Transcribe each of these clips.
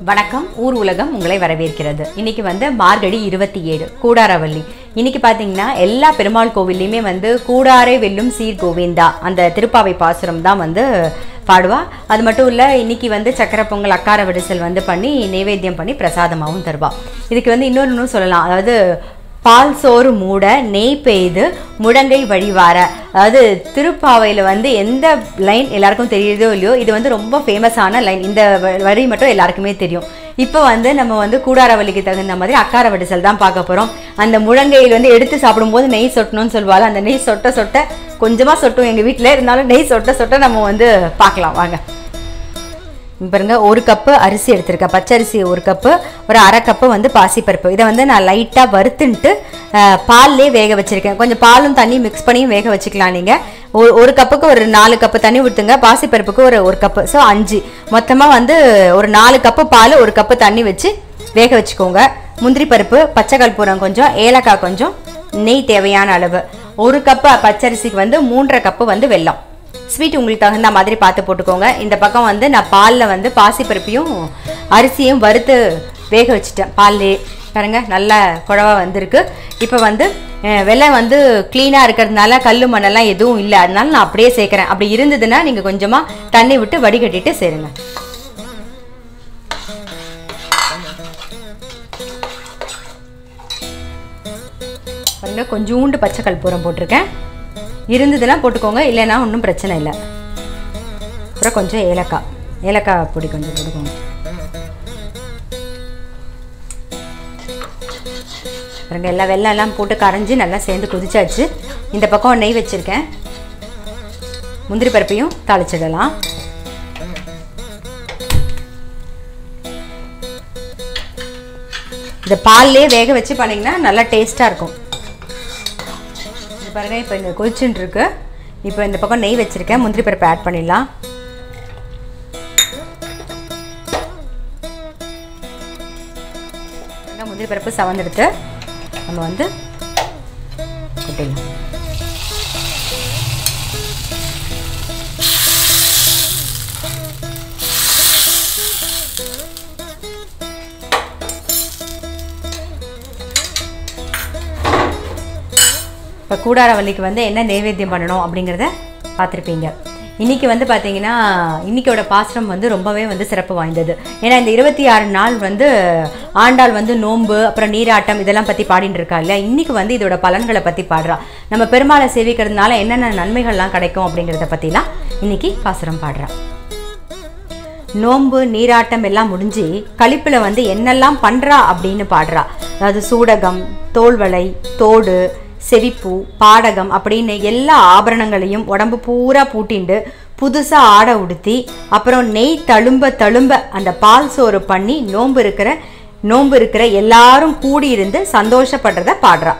வணக்கம் ஊர் உலகம் உங்களை வரவேற்கிறது இன்னைக்கு வந்து மார்கழி இருபத்தி ஏழு கூடாரவல்லி இன்னைக்கு பார்த்தீங்கன்னா எல்லா பெருமாள் கோவில்லையுமே வந்து கூடாரை வெல்லும் சீர் கோவிந்தா அந்த திருப்பாவை பாசுரம் தான் வந்து பாடுவா அது மட்டும் இல்லை இன்னைக்கு வந்து சக்கரை பொங்கல் அக்கார வடிசல் வந்து பண்ணி நைவேத்தியம் பண்ணி பிரசாதமாகவும் தருவா இதுக்கு வந்து இன்னொரு இன்னும் சொல்லலாம் அதாவது பால் சோறு மூட நெய் பெய்து முழங்கை வழிவார அதாவது திருப்பாவையில் வந்து எந்த லைன் எல்லாருக்கும் தெரியுதோ இல்லையோ இது வந்து ரொம்ப ஃபேமஸான லைன் இந்த வ- வரி மட்டும் எல்லாருக்குமே தெரியும் இப்போ வந்து நம்ம வந்து கூடாரவல்லிக்கு தகுந்த மாதிரி அக்கார வடிசல் தான் பார்க்க போகிறோம் அந்த முழங்கையில் வந்து எடுத்து சாப்பிடும்போது நெய் சொட்டணும்னு சொல்லுவாள் அந்த நெய் சொட்ட சொட்ட கொஞ்சமாக சொட்டும் எங்கள் வீட்டில் இருந்தாலும் நெய் சொட்ட சொட்ட நம்ம வந்து பார்க்கலாம் வாங்க இங்க பாருங்க ஒரு கப்பு அரிசி எடுத்திருக்கேன் பச்சரிசி ஒரு கப்பு ஒரு அரை கப்பு வந்து பாசிப்பருப்பு இதை வந்து நான் லைட்டாக வறுத்துன்ட்டு அஹ், பால்லே வேக வச்சிருக்கேன் கொஞ்சம் பாலும் தண்ணி மிக்ஸ் பண்ணியும் வேக வச்சுக்கலாம் நீங்கள் ஒரு ஒரு கப்புக்கு ஒரு நாலு கப்பு தண்ணி ஊற்றுங்க பாசிப்பருப்புக்கு ஒரு ஒரு கப்பு ஸோ அஞ்சு மொத்தமாக வந்து ஒரு நாலு கப்பு பால் ஒரு கப்பு தண்ணி வச்சு வேக வச்சுக்கோங்க முந்திரி பருப்பு பச்சை கற்பூரம் கொஞ்சம் ஏலக்காய் கொஞ்சம் நெய் தேவையான அளவு ஒரு கப்பு பச்சரிசிக்கு வந்து மூன்றரை கப்பு வந்து வெல்லம் ஸ்வீட் உங்களுக்கு தகுந்த மாதிரி பார்த்து போட்டுக்கோங்க இந்த பக்கம் வந்து நான் பாலில் வந்து பாசிப்பருப்பையும் அரிசியும் வறுத்து வேக வச்சுட்டேன் பால்லே பாருங்க நல்ல குழவா வந்திருக்கு இப்போ வந்து அஹ், வெள்ளம் வந்து க்ளீனாக இருக்கிறதுனால கல் மண்ணெல்லாம் எதுவும் இல்லை அதனால நான் அப்படியே சேர்க்குறேன் அப்படி இருந்ததுன்னா நீங்கள் கொஞ்சமாக தண்ணி விட்டு வடிகட்டிட்டு சேருங்க பாருங்க கொஞ்சோண்டு பச்சை கற்பூரம் போட்டிருக்கேன் இருந்ததுன்னா போட்டுக்கோங்க இல்லைன்னா ஒன்றும் பிரச்சனை இல்லை அப்புறம் கொஞ்சம் ஏலக்காய் ஏலக்காய் பொடி கொஞ்சம் போட்டுக்கோங்க பாருங்க எல்லா வெள்ளம் எல்லாம் போட்டு கரைஞ்சி நல்லா சேர்ந்து கொதிச்சாச்சு இந்த பக்கம் நெய் வச்சுருக்கேன் முந்திரி பருப்பையும் தாளிச்சிடலாம் இந்த பால்லே வேக வச்சு பண்ணிங்கன்னா நல்லா டேஸ்ட்டாக இருக்கும் இது பாருங்க இப்போ இந்த கொதிச்சுட்டு இருக்கு இப்போ இந்த பக்கம் நெய் வச்சிருக்கேன் முந்திரி பருப்பு ஆட் பண்ணிடலாம் பாருங்க, முந்திரி பருப்பு சவந்தெடுத்து நம்ம வந்து கொட்டிடலாம் இப்போ கூடாரவல்லிக்கு வந்து என்ன நைவேத்தியம் பண்ணணும் அப்படிங்கிறத பார்த்துருப்பீங்க இன்னைக்கு வந்து பார்த்தீங்கன்னா இன்னைக்கோட பாசுரம் வந்து ரொம்பவே வந்து சிறப்பு வாய்ந்தது ஏன்னா இந்த இருபத்தி ஆறு நாள் வந்து ஆண்டாள் வந்து நோன்பு அப்புறம் நீராட்டம் இதெல்லாம் பற்றி பாடிட்டு இருக்கா இல்லையா இன்னைக்கு வந்து இதோட பலன்களை பற்றி பாடுறா நம்ம பெருமாளை சேவிக்கிறதுனால என்னென்ன நன்மைகள்லாம் கிடைக்கும் அப்படிங்கிறத பற்றிலாம் இன்னைக்கு பாசுரம் பாடுறா நோன்பு நீராட்டம் எல்லாம் முடிஞ்சு கழிப்பில் வந்து என்னெல்லாம் பண்ணுறா அப்படின்னு பாடுறா அதாவது சூடகம் தோல்வளை தோடு செவிப்பூ பாடகம் அப்படின்னு எல்லா ஆபரணங்களையும் உடம்பு பூரா பூட்டிண்டு புதுசாக ஆடை உடுத்தி அப்புறம் நெய் தழும்ப தழும்ப அந்த பால் சோறு பண்ணி நோன்பு இருக்கிற நோன்பு இருக்கிற எல்லாரும் கூடியிருந்து சந்தோஷப்படுறத பாடுறா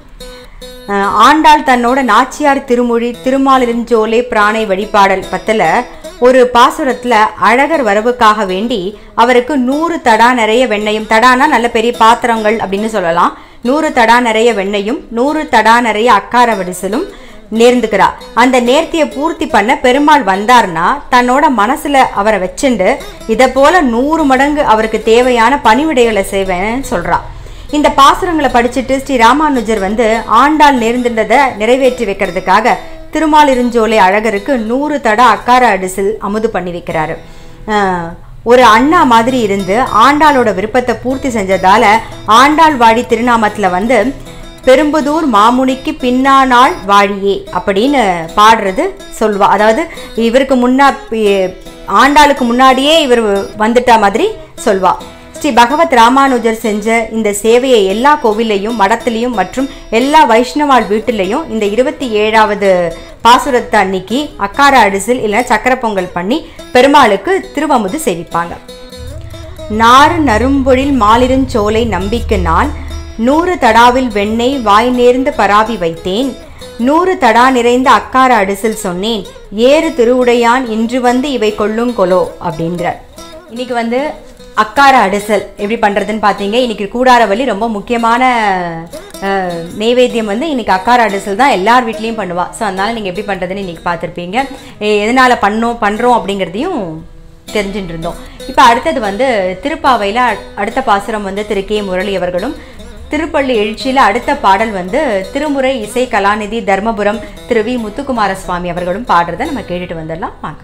அஹ் ஆண்டாள் தன்னோட நாச்சியார் திருமொழி திருமாலிருஞ்சோலை பிராணை வழிபாடல் பத்துல ஒரு பாசுரத்துல அழகர் வரவுக்காக வேண்டி அவருக்கு நூறு தடா நிறைய வெண்ணையும் தடானா நல்ல பெரிய பாத்திரங்கள் அப்படின்னு சொல்லலாம் நூறு தடா நிறைய வெண்ணையும் நூறு தடா நிறைய அக்கார வடிசலும் நேர்ந்துக்கிறா அந்த நேர்த்தியை பூர்த்தி பண்ண பெருமாள் வந்தார்னா தன்னோட மனசுல அவரை வச்சுண்டு இதை போல நூறு மடங்கு அவருக்கு தேவையான பணிவிடைகளை செய்வேன்னு சொல்றா இந்த பாசுரங்களை படிச்சுட்டு ஸ்ரீ ராமானுஜர் வந்து ஆண்டாள் நேர்ந்திருந்ததை நிறைவேற்றி வைக்கிறதுக்காக திருமாலிருஞ்சோலை அழகருக்கு நூறு தட அக்கார அடிசில் அமுது பண்ணி வைக்கிறாரு ஆஹ், ஒரு அண்ணா மாதிரி இருந்து ஆண்டாளோட விருப்பத்தை பூர்த்தி செஞ்சதால ஆண்டாள் வாடி திருநாமத்துல வந்து பெரும்புதூர் மாமுனிக்கு பின்னானாள் வாழியே அப்படின்னு பாடுறது சொல்வா அதாவது இவருக்கு முன்னா பி- ஆண்டாளுக்கு முன்னாடியே இவர் வந்துட்டா மாதிரி சொல்வா ஸ்ரீ பகவத் ராமானுஜர் செஞ்ச இந்த சேவையை எல்லா கோவிலையும் மடத்துலையும் மற்றும் எல்லா வைஷ்ணவாள் வீட்டிலையும் இந்த இருபத்தி ஏழாவது பாசுரத்து அன்னைக்கு அக்கார அடிசில் இல்லைன்னா சக்கரை பொங்கல் பண்ணி பெருமாளுக்கு திருவமுது சேவிப்பாங்க நாறு நறும்பொழில் மாலிருஞ்சோலை நம்பிக்கு நான் நூறு தடாவில் வெண்ணெய் வாய் நேர்ந்து பராவி வைத்தேன் நூறு தடா நிறைந்த அக்கார அடிசில் சொன்னேன் ஏறு திருவுடையான் இன்று வந்து இவை கொள்ளும் கொலோ அப்படின்றார் இன்னைக்கு வந்து அக்கார அடிசல் எப்படி பண்ணுறதுன்னு பார்த்தீங்க இன்னைக்கு கூடாரவள்ளி ரொம்ப முக்கியமான அஹ், நெய்வேத்தியம் வந்து இன்னைக்கு அக்கார அடிசல் தான் எல்லார் வீட்லேயும் பண்ணுவா ஸோ அதனால நீங்கள் எப்படி பண்ணுறதுன்னு இன்னைக்கு பார்த்துருப்பீங்க எதனால் பண்ணோம் பண்ணுறோம் அப்படிங்கிறதையும் தெரிஞ்சுட்டு இருந்தோம் இப்போ அடுத்தது வந்து திருப்பாவையில் அடுத்த பாசுரம் வந்து திரு கே முரளி அவர்களும் திருப்பள்ளி எழுச்சியில் அடுத்த பாடல் வந்து திருமுறை இசை கலாநிதி தர்மபுரம் திரு வி முத்துக்குமார சுவாமி அவர்களும் பாடுறதை நம்ம கேட்டுட்டு வந்துடலாம் வாங்க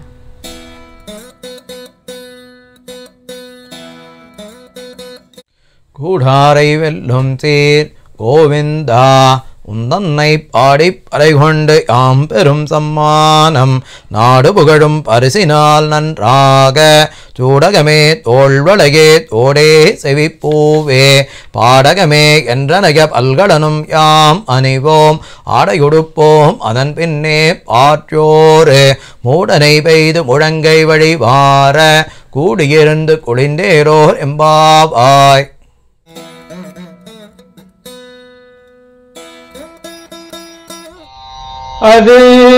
கூடாரை வெல்லும் சீர் கோவிந்தா உந்தன்னை பாடிப் பறைகொண்டு யாம் பெரும் சம்மானம் நாடு புகழும் பரிசினால் நன்றாக சூடகமே தோள்வளையே தோடே செவிப்பூவே பாடகமே என்றனைய பல்கடனும் யாம் அணிவோம் ஆடையுடுப்போம் அதன் பின்னே பாற்றோரு மூடனை பெய்து முழங்கை வழிவார கூடியிருந்து குளிந்தேரோர் எம்பாவாய் அது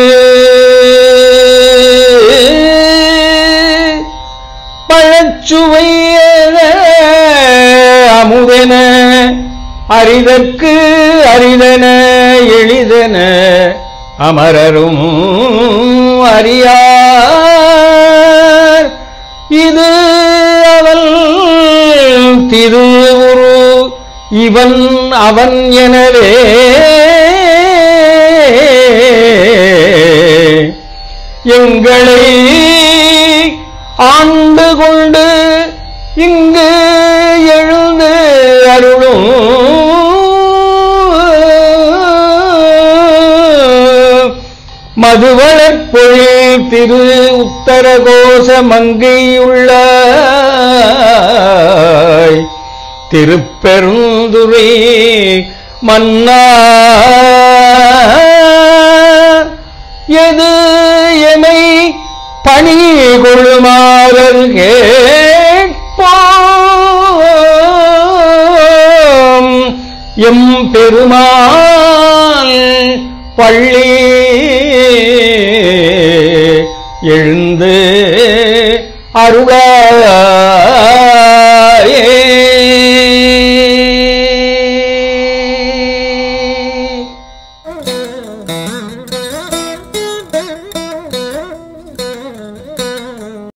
பழச்சுவையன அமுதன அரிதற்கு அரிதன எளிதன அமரரும் அறியார் இது அவள் திருவுரு இவன் அவன் எனவே எங்களை ஆண்டு கொண்டு இங்கு எழுந்து அருளும் மதுவளப் பொழில் திரு உத்தரகோச மங்கையுள்ள திருப்பெருந்துரை மன்னா எது எமை பணி கொள்ளுமாறல் கேட்போம் எம் பெருமாள் பள்ளி எழுந்து அருளாயே